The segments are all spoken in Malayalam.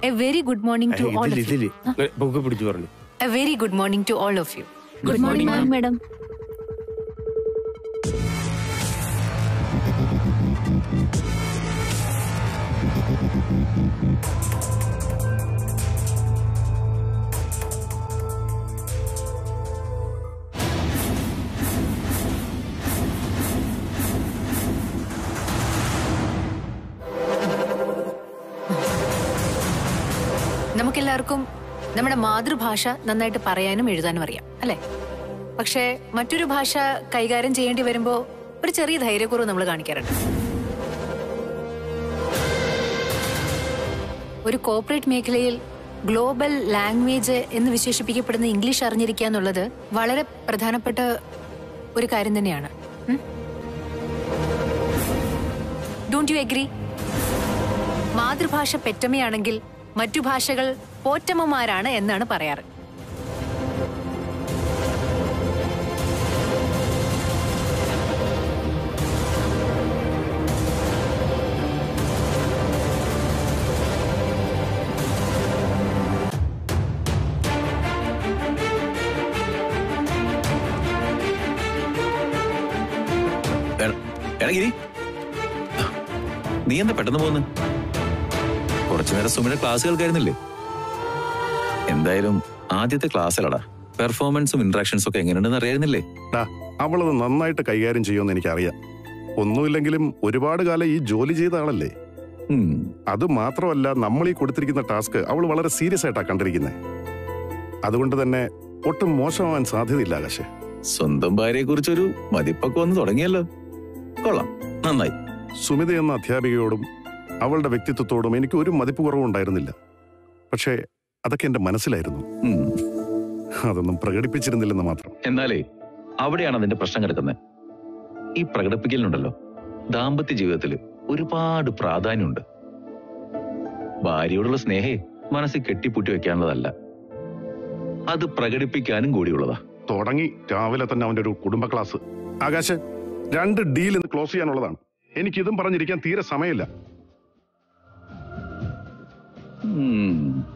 A very good morning to all ഇതില് ഓഫ് യു ഇതില് പൊക്കി പിടിച്ചു പറഞ്ഞു a very good morning to all of you good morning madam നമുക്കെല്ലാവർക്കും നമ്മുടെ മാതൃഭാഷ നന്നായിട്ട് പറയാനും എഴുതാനും അറിയാം അല്ലെ പക്ഷേ മറ്റൊരു ഭാഷ കൈകാര്യം ചെയ്യേണ്ടി വരുമ്പോ ഒരു ചെറിയ ധൈര്യക്കുറവ് നമ്മൾ കാണിക്കാറുണ്ട് ഒരു കോർപ്പറേറ്റ് മേഖലയിൽ ഗ്ലോബൽ ലാംഗ്വേജ് എന്ന് വിശേഷിപ്പിക്കപ്പെടുന്ന ഇംഗ്ലീഷ് അറിഞ്ഞിരിക്കുക എന്നുള്ളത് വളരെ പ്രധാനപ്പെട്ട ഒരു കാര്യം തന്നെയാണ് ഡോണ്ട് യു എഗ്രി മാതൃഭാഷ പെറ്റമ്മയാണെങ്കിൽ മറ്റു ഭാഷകൾ പോറ്റമ്മമാരാണ് എന്നാണ് പറയാറ് എടാ ഗിരി നീ എന്താ പെട്ടെന്ന് പോകുന്നു കുറച്ചു നേരം സുമിയുടെ ക്ലാസ് കേൾക്കായിരുന്നില്ലേ എന്തായാലും ആദ്യത്തെ ക്ലാസ്സിലടാ പെർഫോമൻസും ഇന്ററാക്ഷൻസും ഒക്കെ എങ്ങനെയുണ്ടെന്ന് അറിയായിരുന്നില്ലേ ഡാ അവളത് നന്നായിട്ട് കൈകാര്യം ചെയ്യുമെന്ന് എനിക്കറിയാം ഒന്നുമില്ലെങ്കിലും ഒരുപാട് കാലം ഈ ജോലി ചെയ്ത ആളല്ലേ ഉം, അത് മാത്രമല്ല നമ്മൾ ഈ കൊടുത്തിരിക്കുന്ന ടാസ്ക് അവൾ വളരെ സീരിയസ് ആയിട്ടാ കണ്ടിരിക്കുന്നത് അതുകൊണ്ട് തന്നെ ഒട്ടും മോശമാവാൻ സാധ്യതയില്ല ആകാശേ സ്വന്തം ഭാര്യയെ കുറിച്ചൊരു മതിപ്പൊക്കെ വന്ന് തുടങ്ങിയല്ലോ കൊള്ളാം നന്നായി സുമിത എന്ന അധ്യാപികയോടും അവളുടെ വ്യക്തിത്വത്തോടും എനിക്ക് ഒരു മതിപ്പ് കുറവും ഉണ്ടായിരുന്നില്ല പക്ഷേ അതൊക്കെ എന്റെ മനസ്സിലായിരുന്നു ഉം, അതൊന്നും പ്രകടിപ്പിച്ചിരുന്നില്ലെന്ന് മാത്രം എന്നാലേ അവിടെയാണ് അതിന്റെ പ്രശ്നം കിടക്കുന്നത് ഈ പ്രകടിപ്പിക്കലിനുണ്ടല്ലോ ദാമ്പത്യ ജീവിതത്തിൽ ഒരുപാട് പ്രാധാന്യമുണ്ട് ഭാര്യയോടുള്ള സ്നേഹേ മനസ്സിൽ കെട്ടിപ്പൂട്ടി വെക്കാനുള്ളതല്ല അത് പ്രകടിപ്പിക്കാനും കൂടിയുള്ളതാ തുടങ്ങി രാവിലെ തന്നെ അവന്റെ ഒരു കുടുംബ ക്ലാസ് ആകാശ് രണ്ട് ഡീൽ ഇന്ന് ക്ലോസ് ചെയ്യാനുള്ളതാണ് എനിക്കിതും പറഞ്ഞിരിക്കാൻ തീരെ സമയമില്ല ഉം.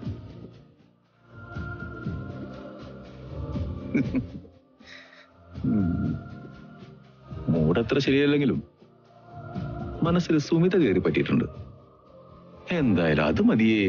ഉം. മൂടത്ര ശരിയല്ലെങ്കിലും മനസ്സിൽ സുമിത കയറി പറ്റിയിട്ടുണ്ട് എന്തായാലും അത് മതിയേ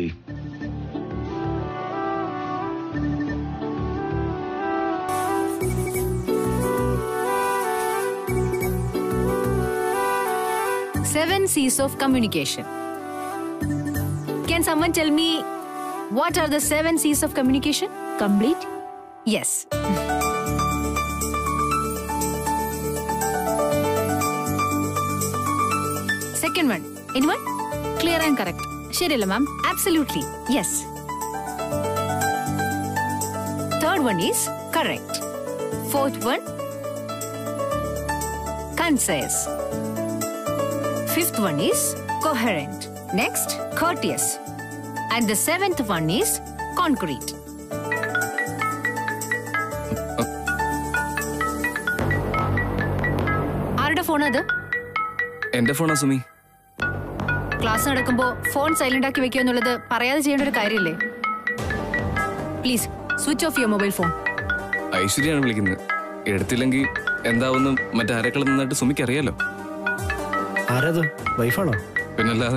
Seven C's of communication. Can someone tell me what are the seven C's of communication? Complete Yes. Second one. Anyone? Clear and correct ശരിയല്ല ma'am Absolutely. Yes. Third one is correct. Fourth one, concise. Fifth one is coherent. Next, courteous. And the seventh one is concrete. ആരുടെ ഫോൺ അത് എന്റെ ഫോണാ സുമി ക്ലാസ് നടക്കുമ്പോ ഫോൺ സൈലന്റ് ആക്കി വെക്കുക എന്നുള്ളത് പറയാതെ ചെയ്യേണ്ട ഒരു കാര്യമില്ലേ please switch off your mobile phone ഐശ്വര്യാണ് വിളിക്കുന്നത് എടുത്തില്ലെങ്കിൽ എന്താവുന്നു മറ്റാരെക്കാൾ നന്നായിട്ട് സുമിക്ക് അറിയാലോ ആരത് വൈഫാണോ പിന്നല്ലാതെ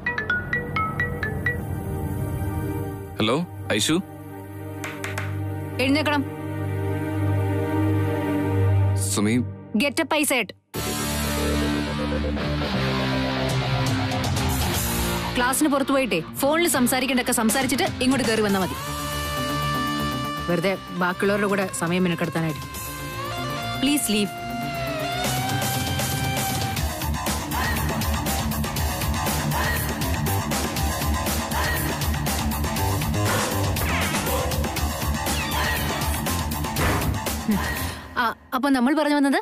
ഹലോ ഐഷു എഴുന്നേക്കണം സുമി ഗെറ്റ് എ പൈസ ആയിട്ട് ക്ലാസ്സിന് പുറത്തു പോയിട്ടേ ഫോണിൽ സംസാരിക്കേണ്ടൊക്കെ സംസാരിച്ചിട്ട് ഇങ്ങോട്ട് കയറി വന്നാൽ മതി വെറുതെ ബാക്കിയുള്ളവരുടെ കൂടെ സമയം മിനക്കെടുത്താനായിട്ട് പ്ലീസ് ലീവ് ആ അപ്പൊ നമ്മൾ പറഞ്ഞു വന്നത്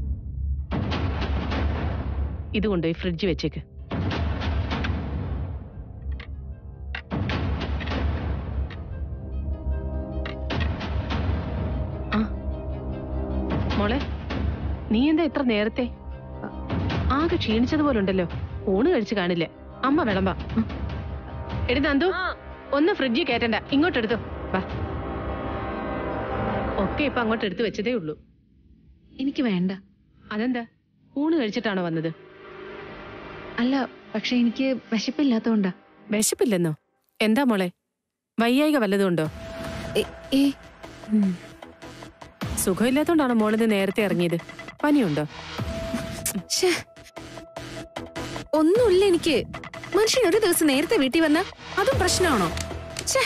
ഇത് കൊണ്ടുപോയി ഫ്രിഡ്ജ് വെച്ചേക്ക് മോളെ നീ എന്താ ഇത്ര നേരത്തെ അ- ആകെ ക്ഷീണിച്ചതുപോലെ ഉണ്ടല്ലോ ഊണ് കഴിച്ചു കാണില്ലേ അമ്മ വിളമ്പാ എടി നന്ദു ഒന്ന് ഫ്രിഡ്ജിൽ കയറ്റണ്ട ഇങ്ങോട്ട് എടുത്തു വാ ഒക്കെ ഇപ്പൊ അങ്ങോട്ട് എടുത്തു വെച്ചതേ ഉള്ളൂ എനിക്ക് വേണ്ട അതെന്താ ഊണ് കഴിച്ചിട്ടാണോ വന്നത് അല്ല പക്ഷെ എനിക്ക് വിശപ്പില്ലാത്തോണ്ടാ വിശപ്പില്ലെന്നോ എന്താ മോളെ വയ്യായിക വല്ലതും ഉണ്ടോ ഏ സുഖമില്ലാത്തോണ്ടാണോ മോളിത് നേരത്തെ ഇറങ്ങിയത് പനിയുണ്ടോ ശ്ശേ. ഒന്നുമില്ല എനിക്ക് മനുഷ്യൻ ഒരു ദിവസം നേരത്തെ വീട്ടിൽ വന്ന അതും പ്രശ്നമാണോ ഛേ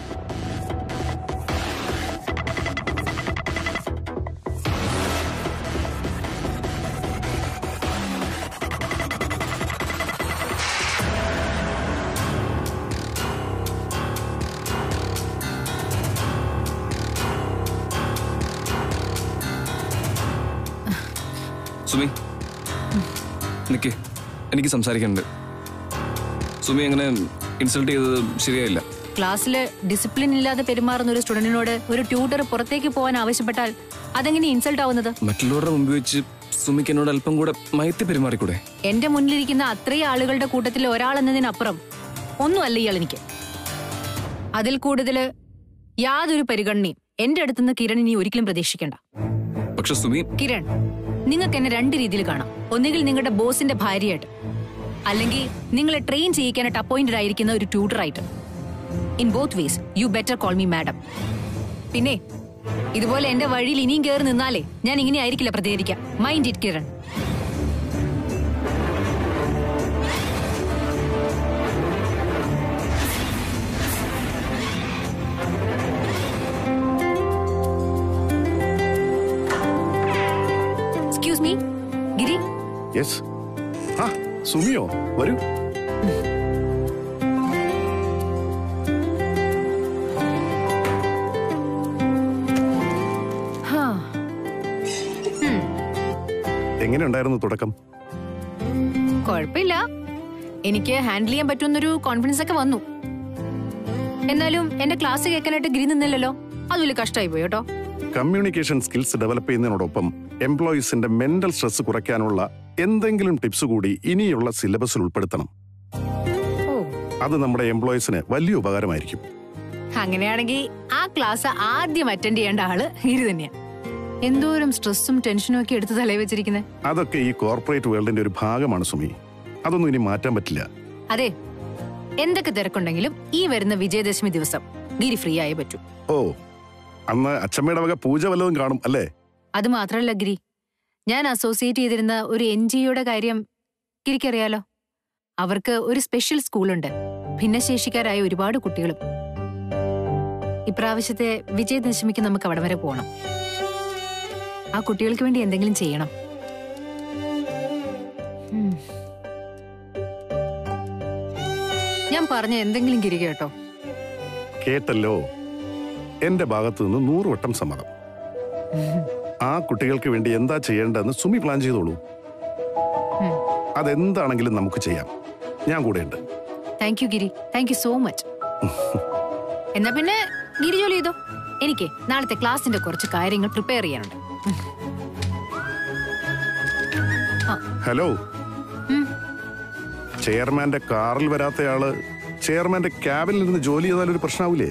സുമി നിക്ക് എനിക്ക് സംസാരിക്കാനുണ്ട് സുമി അങ്ങനെ ഇൻസൾട്ട് ചെയ്തത് ശരിയായില്ല ക്ലാസ്സിൽ ഡിസിപ്ലിൻ ഇല്ലാതെ പെരുമാറുന്ന ഒരു സ്റ്റുഡന്റിനോട് ഒരു ട്യൂട്ടർ പുറത്തേക്ക് പോകാൻ ആവശ്യപ്പെട്ടാൽ അതെങ്ങനെ ഇൻസൾട്ട് ആവുന്നത് മറ്റുള്ളവരുടെ മുമ്പ് വെച്ച് സുമിക്ക് എന്നോട് അല്പം കൂടെ മയത്തി പെരുമാറിക്കൂടെ എന്റെ മുന്നിലിരിക്കുന്ന അത്രയും ആളുകളുടെ കൂട്ടത്തിൽ ഒരാൾ എന്നതിനപ്പുറം ഒന്നുമല്ല ഇയാൾ എനിക്ക് അതിൽ കൂടുതൽ യാതൊരു പരിഗണനയും എന്റെ അടുത്തുനിന്ന് കിരൺ ഇനി ഒരിക്കലും പ്രതീക്ഷിക്കണ്ട പക്ഷെ സുമി കിരൺ നിങ്ങൾക്ക് എന്നെ രണ്ട് രീതിയിൽ കാണാം ഒന്നുകിൽ നിങ്ങളുടെ ബോസിന്റെ ഭാര്യയായിട്ട് അല്ലെങ്കിൽ നിങ്ങളെ ട്രെയിൻ ചെയ്യിക്കാനായിട്ട് അപ്പോയിന്റഡ് ആയിരിക്കുന്ന ഒരു ട്യൂട്ടറായിട്ട് in both ways you better call me madam പിന്നെ ഇതുപോലെ എന്റെ വഴിയിൽ ഇനിയും കയറി നിന്നാലേ ഞാൻ ഇങ്ങനെ ആയിരിക്കില്ല പ്രതികരിക്കാം mind it Kiran excuse me Giri yes ആ സുമിയോ വരൂ ഹാ എങ്ങനെയുണ്ടായിരുന്നു തുടക്കം കുഴപ്പമില്ല എനിക്ക് ഹാൻഡിൽ ചെയ്യാൻ പറ്റുമെന്നൊരു കോൺഫിഡൻസ് ഒക്കെ വന്നു എന്നാലും എന്റെ ക്ലാസ് കേൾക്കാനായിട്ട് ഗിരി നിന്നില്ലല്ലോ അത് വലിയ കഷ്ടമായി പോയി കേട്ടോ കമ്മ്യൂണിക്കേഷൻ സ്കിൽസ് ഡെവലപ്പ് ചെയ്യുന്നതിനോടൊപ്പം എംപ്ലോയീസിന്റെ മെന്റൽ സ്ട്രെസ് കുറയ്ക്കാനുള്ള എന്തെങ്കിലും ടിപ്സ് കൂടി ഇനിയുള്ള സിലബസിൽ ഉൾപ്പെടുത്തണം ഓ അത് നമ്മുടെ എംപ്ലോയീസിന് വലിയ ഉപകാരമായിരിക്കും അങ്ങനെയാണെങ്കിൽ ആ ക്ലാസ് ആദ്യം അറ്റൻഡ് ചെയ്യേണ്ട ആള് ഗിരി തന്നെയാ എന്തോരം സ്ട്രെസ്സും ടെൻഷനും ഒക്കെ എടുത്ത് തലയിൽ വെച്ചിരിക്കുന്നത് അതൊക്കെ ഈ കോർപ്പറേറ്റ് വേൾഡിന്റെ ഒരു ഭാഗമാണ് സുമി അതൊന്നും ഇനി മാറ്റാൻ പറ്റില്ല അതെ എന്തൊക്കെ തിരക്കുണ്ടെങ്കിലും ഈ വരുന്ന വിജയദശമി ദിവസം ഗിരി ഫ്രീ ആയേ പറ്റൂ ഓ അന്ന് അച്ഛമ്മയുടെ വക പൂജ വല്ലതും കാണും അല്ലേ അത് മാത്രമല്ല ഗിരി ഞാൻ അസോസിയേറ്റ് ചെയ്തിരുന്ന ഒരു എൻ ജിഒയുടെ കാര്യം ഗിരിക്കറിയാലോ അവർക്ക് ഒരു സ്പെഷ്യൽ സ്കൂളുണ്ട് ഭിന്നശേഷിക്കാരായ ഒരുപാട് കുട്ടികളും ഇപ്രാവശ്യത്തെ വിജയദശമിക്ക് നമുക്ക് അവിടെ വരെ പോകണം ആ കുട്ടികൾക്ക് വേണ്ടി എന്തെങ്കിലും ചെയ്യണം ഉം. ഞാൻ പറഞ്ഞ എന്തെങ്കിലും ഗിരി കേട്ടോ കേട്ടല്ലോ എന്റെ ഭാഗത്തു നിന്ന് നൂറ് വട്ടം സമ്മതം ആ കുട്ടികൾക്ക് വേണ്ടി എന്താ ചെയ്യേണ്ടതെന്ന് സുമി പ്ലാൻ ചെയ്തോളൂ ഉം. അതെന്താണെങ്കിലും നമുക്ക് ചെയ്യാം ഞാൻ കൂടെയുണ്ട് thank you Giri thank you so much എന്നാ പിന്നെ ഗിരി ജോലി ചെയ്തോ എനിക്ക് നാളത്തെ ക്ലാസിന്റെ കുറച്ച് കാര്യങ്ങൾ പ്രിപ്പയർ ചെയ്യാനുണ്ട് ഹലോ ഉം. ചെയർമാന്റെ കാറിൽ വരാത്തയാള് ചെയർമാന്റെ ക്യാബിനിൽ ഇരുന്ന് ജോലി ചെയ്താൽ ഒരു പ്രശ്നമാവൂലേ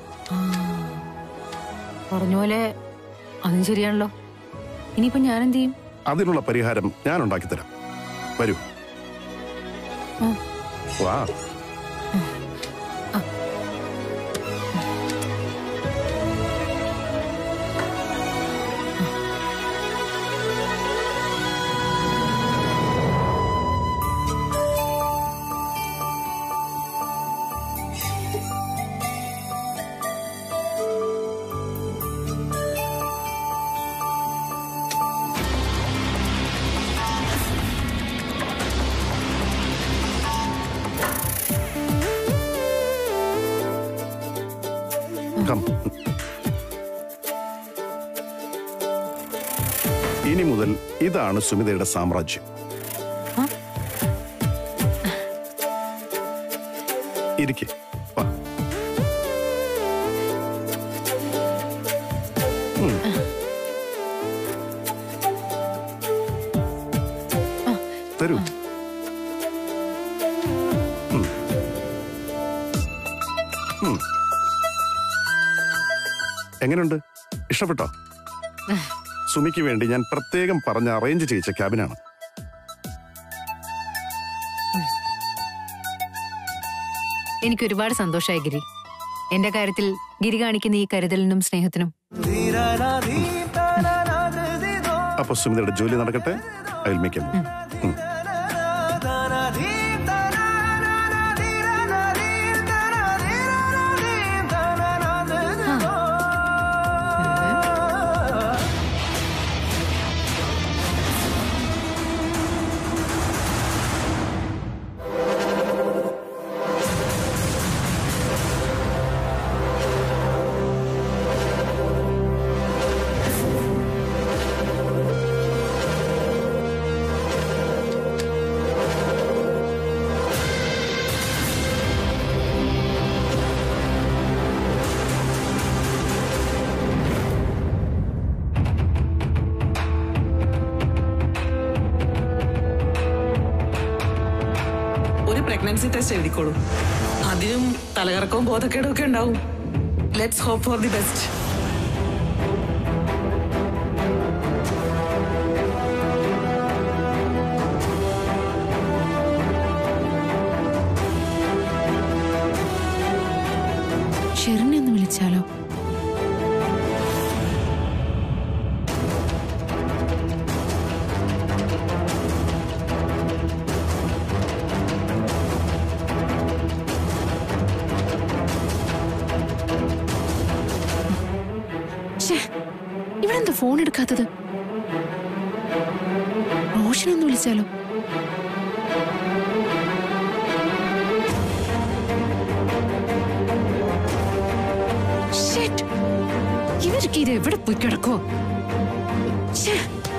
പറഞ്ഞ പോലെ അതും ശരിയാണല്ലോ ഇനിയിപ്പോ ഞാൻ എന്ത് ചെയ്യും അതിനുള്ള പരിഹാരം ഞാൻ ഉണ്ടാക്കി തരാം വരൂ ഉം. വാ കം ഇനി മുതൽ ഇതാണ് സുമിതയുടെ സാമ്രാജ്യം ഇരിക്കെ വാ ഉം. തരൂ ഉം. ഉം. എങ്ങനെയുണ്ട് ഇഷ്ടപ്പെട്ടോ സുമിക്ക് വേണ്ടി ഞാൻ പ്രത്യേകം പറഞ്ഞ് അറേഞ്ച് ചെയ്യിച്ച ക്യാബിനാണ് എനിക്ക് ഒരുപാട് സന്തോഷമായി ഗിരി എന്റെ കാര്യത്തിൽ ഗിരി കാണിക്കുന്ന ഈ കരുതലിനും സ്നേഹത്തിനും അപ്പൊ സുമിതയുടെ ജോലി നടക്കട്ടെ ഐ വിൽ മേക്ക് ഒരു പ്രഗ്നൻസി ടെസ്റ്റ് എഴുതിക്കോളൂ അതിനും തലകറക്കവും ബോധക്കേടും ഒക്കെ ഉണ്ടാവും let's hope for the best ഷെറിനെ ഒന്ന് വിളിച്ചാലോ ശ്ശേ, ഇവിടെ എന്താ ഫോൺ എടുക്കാത്തത് റോഷനെ ഒന്ന് വിളിച്ചാലോ Shit. ഇവർക്ക് ഇത് എവിടെ പോയി കിടക്കോ ശ്ശേ.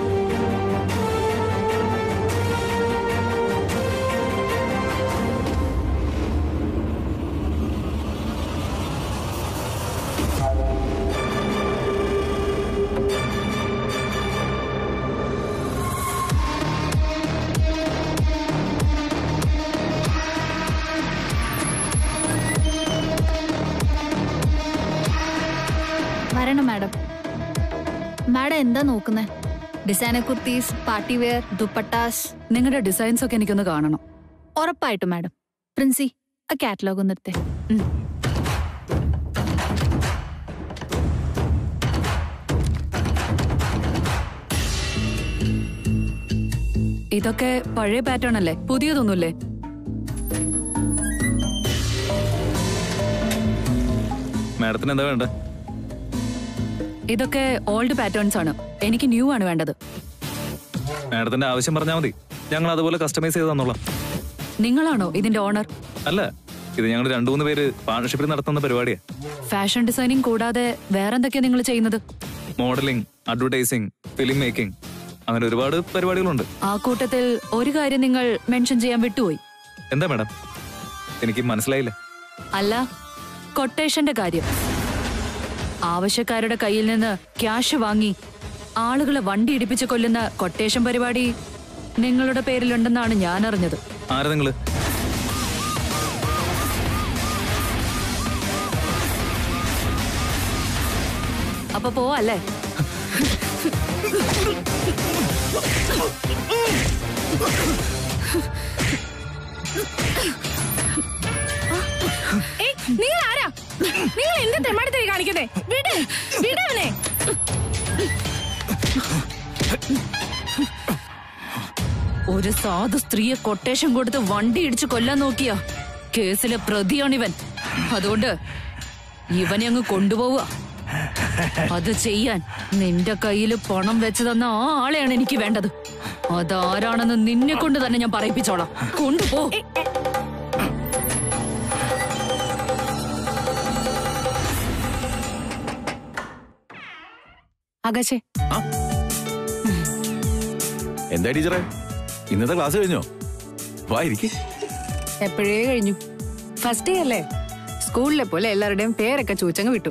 വരണം മാഡം മാഡം എന്താ നോക്കുന്നേ designer kurtis party wear dupattas നിങ്ങളുടെ ഡിസൈൻസ് ഒക്കെ എനിക്കൊന്ന് കാണണം ഉറപ്പായിട്ടും മാഡം പ്രിൻസി ആ കാറ്റലോഗ് ഒന്ന് എടുത്തേ ഇതൊക്കെ പഴയ പാറ്റേൺ അല്ലേ പുതിയതൊന്നുമില്ലേ മാഡത്തിന് എന്താ വേണ്ടേ ഇതൊക്കെ ഓൾഡ് പാറ്റേൺസ് ആണ് എനിക്ക് ന്യൂ ആണ് വേണ്ടത് മാഡത്തിന്റെ ആവശ്യം പറഞ്ഞാൽ മതി ഞങ്ങൾ അതുപോലെ കസ്റ്റമൈസ് ചെയ്ത് തന്നോളാം നിങ്ങളാണോ ഇതിന്റെ ഓണർ അല്ല ഇത് ഞങ്ങൾ രണ്ടു മൂന്ന് പേര് പാർട്ണർഷിപ്പിൽ നടത്തുന്ന പരിപാടിയാ ഫാഷൻ ഡിസൈനിങ് കൂടാതെ വേറെന്തൊക്കെയാ നിങ്ങൾ ചെയ്യുന്നത് മോഡലിംഗ് അഡ്വർടൈസിംഗ് ഫിലിം മേക്കിംഗ് അങ്ങനെ ഒരുപാട് പരിപാടികളുണ്ട് ആ കൂട്ടത്തിൽ ഒരു കാര്യം നിങ്ങൾ മെൻഷൻ ചെയ്യാൻ വിട്ടുപോയി എന്താ മാഡം എനിക്ക് മനസ്സിലായില്ല അല്ല കൊട്ടേഷന്റെ കാര്യം ആവശ്യക്കാരുടെ കയ്യിൽ നിന്ന് ക്യാഷ് വാങ്ങി ആളുകളെ വണ്ടി ഇടിപ്പിച്ച് കൊല്ലുന്ന കൊട്ടേഷൻ പരിപാടി നിങ്ങളുടെ പേരിലുണ്ടെന്നാണ് ഞാൻ അറിഞ്ഞത് ആരാ നിങ്ങള് അപ്പൊ പോവല്ലേ നിങ്ങൾ ആരാ നിങ്ങൾ എന്ത് തെമ്മാടിത്തരി കാണിക്കുന്നേ വിട് വിടവനെ ഒരു സാധു സ്ത്രീയെ കൊട്ടേഷൻ കൊടുത്ത് വണ്ടി ഇടിച്ച് കൊല്ലാൻ നോക്കിയ കേസിലെ പ്രതിയാണിവൻ അതുകൊണ്ട് ഇവനെ അങ്ങ് കൊണ്ടുപോവുക അത് ചെയ്യാൻ നിന്റെ കയ്യിൽ പണം വെച്ച് തന്ന ആ ആളെയാണ് എനിക്ക് വേണ്ടത് അതാരാണെന്ന് നിന്നെ കൊണ്ട് തന്നെ ഞാൻ പറയിപ്പിച്ചോളാം കൊണ്ടുപോ ആകാശേ എന്താ ടീച്ചറെ ഇന്നത്തെ ക്ലാസ് കഴിഞ്ഞോ വാ ഇരിക്കേ എപ്പോഴേ കഴിഞ്ഞു ഫസ്റ്റ് ഡേ അല്ലേ സ്കൂളിലെ പോലെ എല്ലാവരുടെയും പേരൊക്കെ ചോദിച്ചങ്ങ് വിട്ടു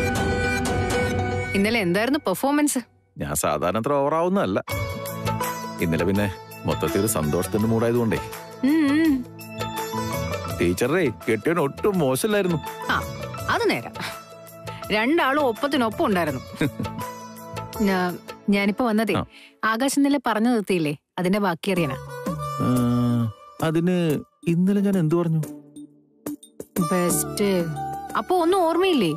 ഇന്നലെ എന്തായിരുന്നു പെർഫോമൻസ് ഞാൻ സാധാരണ അത്ര ഓവറാവുന്നതല്ല ഇന്നലെ പിന്നെ മൊത്തത്തിൽ ഒരു സന്തോഷത്തിന്റെ മൂടായതുകൊണ്ടേ ഉം, ഉം. ടീച്ചറേ കെട്ടിയവൻ ഒട്ടും മോശമില്ലായിരുന്നു ആ അത് നേരം രണ്ടാളും ഒപ്പത്തിനൊപ്പം ഉണ്ടായിരുന്നു ഞാ- ഞാനിപ്പോ വന്നതേ ആ. ആകാശം ഇന്നലെ പറഞ്ഞു നിർത്തിയില്ലേ അതിന്റെ ബാക്കി അറിയാനാ ആ, അതിന് ഇന്നലെ ഞാൻ എന്തു പറഞ്ഞു ബെസ്റ്റ് അപ്പൊ ഒന്നും ഓർമ്മയില്ലേ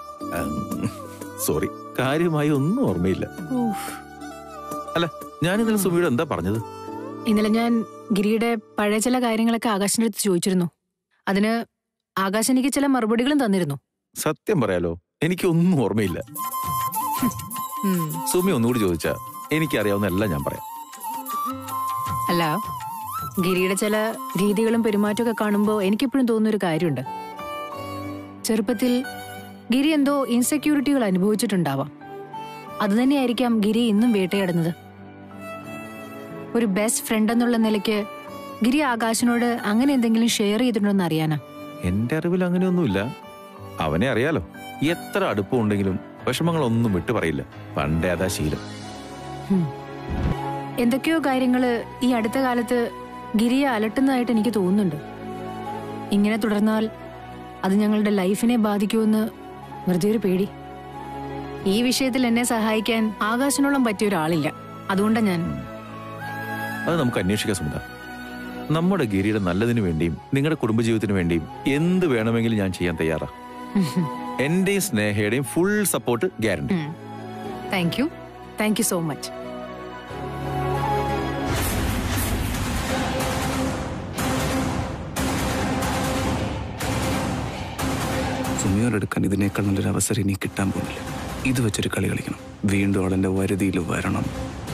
സോറി കാര്യമായി ഒന്നും ഓർമ്മയില്ല ഊഫ്. അല്ല ഞാൻ ഇന്നലെ സുമിയോട് എന്താ പറഞ്ഞത് ഇന്നലെ ഞാൻ ഗിരിയുടെ പഴയ ചില കാര്യങ്ങളൊക്കെ ആകാശിന്റെ അടുത്ത് ചോദിച്ചിരുന്നു അതിന് ആകാശ് എനിക്ക് ചില മറുപടികളും തന്നിരുന്നു സത്യം പറയാലോ എനിക്കൊന്നും ഓർമ്മയില്ല ഉം. സുമി ഒന്നുകൂടി ചോദിച്ചാ എനിക്കറിയാവുന്ന എല്ലാം ഞാൻ പറയാം അല്ല ഗിരിയുടെ ചില രീതികളും പെരുമാറ്റമൊക്കെ കാണുമ്പോൾ എനിക്കെപ്പോഴും തോന്നുന്ന ഒരു കാര്യമുണ്ട് ചെറുപ്പത്തിൽ ഗിരി എന്തോ ഇൻസെക്യൂരിറ്റികൾ അനുഭവിച്ചിട്ടുണ്ടാവാം അതുതന്നെയായിരിക്കാം ഗിരി ഇന്നും വേട്ടയാടുന്നത് ഒരു ബെസ്റ്റ് ഫ്രണ്ട് എന്നുള്ള നിലയ്ക്ക് ഗിരി ആകാശിനോട് അങ്ങനെ എന്തെങ്കിലും ഷെയർ ചെയ്തിട്ടുണ്ടോന്ന് അറിയാനാ എന്റെ അറിവിൽ അങ്ങനെയൊന്നുമില്ല അവനെ അറിയാലോ എത്ര അടുപ്പമുണ്ടെങ്കിലും വിഷമങ്ങളൊന്നും വിട്ടു പറയില്ല പണ്ടേ അതാ ശീലം ഹും. എന്തൊക്കെയോ കാര്യങ്ങള് ഈ അടുത്ത കാലത്ത് ഗിരിയെ അലട്ടുന്നതായിട്ട് എനിക്ക് തോന്നുന്നുണ്ട് ഇങ്ങനെ തുടർന്നാൽ അത് ഞങ്ങളുടെ ലൈഫിനെ ബാധിക്കുമെന്ന് വെറുതെ ഒരു പേടി ഈ വിഷയത്തിൽ എന്നെ സഹായിക്കാൻ ആകാശനോളം പറ്റിയ ഒരാളില്ല അതുകൊണ്ടാണ് ഞാൻ അത് നമുക്ക് അന്വേഷിക്കാം സുമിത നമ്മുടെ ഗിരിയുടെ നല്ലതിനു വേണ്ടിയും നിങ്ങളുടെ കുടുംബജീവിതത്തിന് വേണ്ടിയും എന്ത് വേണമെങ്കിലും ഞാൻ ചെയ്യാൻ തയ്യാറാ എന്റെയും സ്നേഹയുടെയും full support guarantee thank you thank you so much സുമിയോടെടുക്കാൻ ഇതിനേക്കാൾ നല്ലൊരു അവസരം ഇനി കിട്ടാൻ പോകുന്നില്ല ഇത് വെച്ചൊരു കളി കളിക്കണം വീണ്ടും അവളെന്റെ വരുതിയിൽ വരണം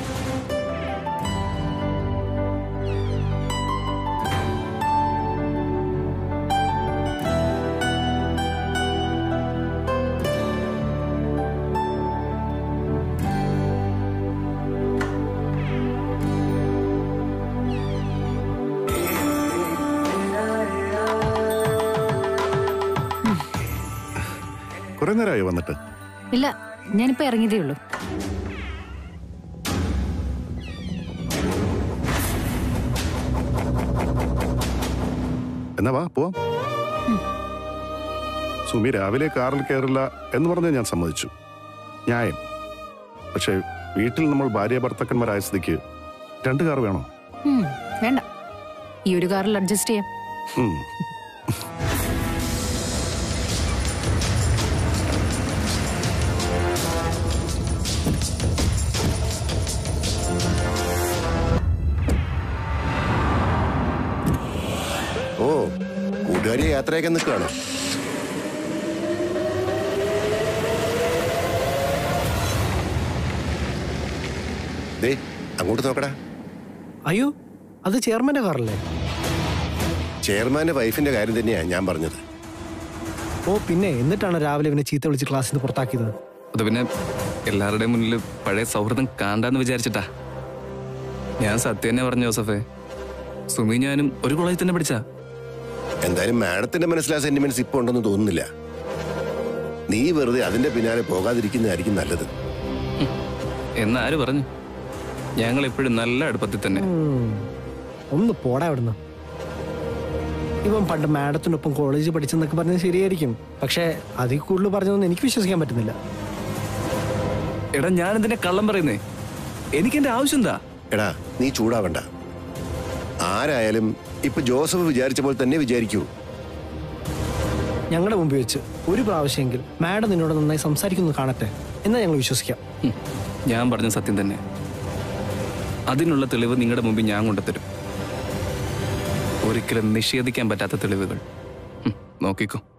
കുറെ നേരമായി വന്നിട്ട് ഇല്ല ഞാനിപ്പോ ഇറങ്ങിയതേ ഉള്ളൂ എന്നാ വാ പോവാം സുമി രാവിലെ കാറിൽ കയറില്ല എന്ന് പറഞ്ഞ് ഞാൻ സമ്മതിച്ചു ന്യായം പക്ഷെ വീട്ടിൽ നമ്മൾ ഭാര്യ ഭർത്താക്കന്മാരായ സ്ഥിതിക്ക് രണ്ട് കാർ വേണോ ഉം, വേണ്ട ഈ ഒരു കാറിൽ അഡ്ജസ്റ്റ് ചെയ്യാം ഉം. ഓ കൂട്ടുകാരി യാത്രയൊക്കെ നിൽക്കുകയാണ് ദേ അങ്ങോട്ട് നോക്കടാ അയ്യോ അത് ചെയർമാന്റെ കാറല്ലേ ചെയർമാന്റെ വൈഫിന്റെ കാര്യം തന്നെയാ ഞാൻ പറഞ്ഞത് ഓ പിന്നെ എന്നിട്ടാണ് രാവിലെ ഇവനെ ചീത്ത വിളിച്ച് ക്ലാസ്സിൽ നിന്ന് പുറത്താക്കിയത് അത് പിന്നെ എല്ലാവരുടെയും മുന്നിൽ പഴയ സൗഹൃദം കാണ്ടാന്ന് വിചാരിച്ചിട്ടാ ഞാൻ സത്യം തന്നെ പറഞ്ഞു ജോസഫേ സുമി ഞാനും ഒരു കോളേജിൽ തന്നെ പഠിച്ചാ എന്തായാലും മാഡത്തിന്റെ മനസ്സിലാ സെന്റിമെന്റ്സ് ഇപ്പൊ ഉണ്ടെന്ന് തോന്നുന്നില്ല നീ വെറുതെ അതിന്റെ പിന്നാലെ പോകാതിരിക്കുന്നതായിരിക്കും നല്ലത് എന്നാര് പറഞ്ഞു ഞങ്ങൾ എപ്പോഴും നല്ല അടുപ്പത്തിൽ തന്നെ ഉം. ഒന്ന് പോടാ അവിടുന്ന് ഇവൻ പണ്ട് മാഡത്തിനൊപ്പം കോളേജിൽ പഠിച്ചെന്നൊക്കെ പറഞ്ഞത് ശരിയായിരിക്കും പക്ഷേ അതിൽ കൂടുതൽ പറഞ്ഞതൊന്നും എനിക്ക് വിശ്വസിക്കാൻ പറ്റുന്നില്ല എടാ ഞാൻ എന്തിനാ കള്ളം പറയുന്നേ എനിക്ക് എന്റെ ആവശ്യം എന്താ എടാ നീ ചൂടാവണ്ട ആരായാലും ഇപ്പൊ ജോസഫ് വിചാരിച്ച പോലെ തന്നെ വിചാരിക്കൂ ഞങ്ങളുടെ മുമ്പിൽ വെച്ച് ഒരു പ്രാവശ്യമെങ്കിൽ മാഡം നിന്നോട് നന്നായി സംസാരിക്കുന്നു കാണട്ടെ എന്നാ ഞങ്ങൾ വിശ്വസിക്കാം ഹും, ഞാൻ പറഞ്ഞ സത്യം തന്നെ അതിനുള്ള തെളിവ് നിങ്ങളുടെ മുമ്പിൽ ഞാൻ കൊണ്ടുത്തരും ഒരിക്കലും നിഷേധിക്കാൻ പറ്റാത്ത തെളിവുകൾ ഹും, നോക്കിക്കോ